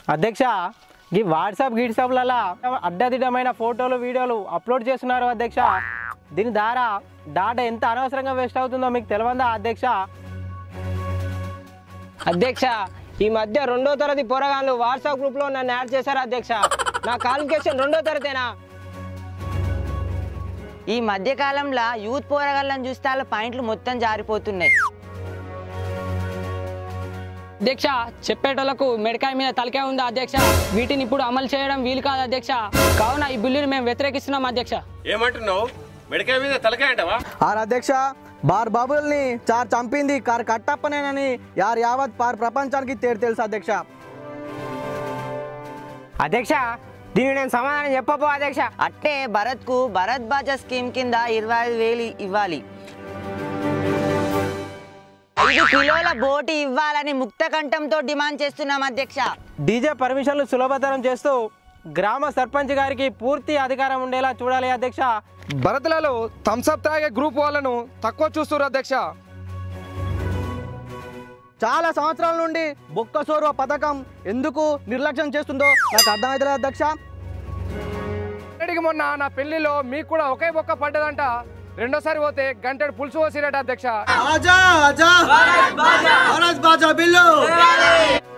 అధ్యక్ష ఈ వాట్సాప్ గిట్సాప్లలో అడ్డదిడ్డమైన ఫోటోలు వీడియోలు అప్లోడ్ చేస్తున్నారు అధ్యక్ష దీని ద్వారా డాటా ఎంత అనవసరంగా వేస్ట్ అవుతుందో మీకు తెలియదా అధ్యక్ష అధ్యక్ష ఈ మధ్య రెండో తరగతి పోరగాళ్ళు వాట్సాప్ గ్రూప్ లో నన్ను యాడ్ చేశారు అధ్యక్ష నా క్వాలిఫికేషన్ రెండో తరగతేనా ఈ మధ్య కాలంలో యూత్ పోరగాళ్ళని చూస్తే వాళ్ళ పాయింట్లు మొత్తం జారిపోతున్నాయి అధ్యక్ష చెప్పేటోళ్లకు మెడకాయ మీద తలకాయ ఉందా అధ్యక్ష వీటిని ఇప్పుడు అమలు చేయడం వీలు కాదు అధ్యక్ష కావున ఈ బిల్లుని మేము వ్యతిరేకిస్తున్నాం అధ్యక్ష ఏమంటున్నావు మెడకాయ మీద తలకాయ అంటావా ఆర్ అధ్యక్ష బార్ బాబుల్ని చార్ చంపింది కార్ కట్టప్పనేనని యార్ యావత్ పార్ ప్రపంచానికి తేడు తెలుసు అధ్యక్ష అధ్యక్ష దీనికి నేను సమాధానం చెప్పబో అధ్యక్ష అట్టే భరత్ కు భరత్ బాజా స్కీమ్ కింద ఇరవై ఐదు వేలు ఇవ్వాలి ఐదు కిలోల బోటి ఇవ్వాలని ముక్త కంఠంతో డిమాండ్ చేస్తున్నాం అధ్యక్ష డీజే పర్మిషన్లు సులభతరం చేస్తూ గ్రామ సర్పంచ్ గారికి పూర్తి అధికారం ఉండేలా చూడాలి అధ్యక్ష భరత్లలో థమ్స్అప్ తాగే గ్రూప్ వాళ్ళను తక్కువ చూస్తున్నారు అధ్యక్ష చాలా సంవత్సరాల నుండి బొక్క సోర్వ పథకం ఎందుకు నిర్లక్ష్యం చేస్తుందో నాకు అర్థమవుతలేదు అధ్యక్ష ఇక్కడికి మొన్న నా పెళ్లిలో మీకు కూడా ఒకే బొక్క పడ్డదంట రెండోసారి పోతే గంటెడు పులుసు పోసిరట అధ్యక్ష ఆజా ఆజా భారత్ బాజా బిల్లు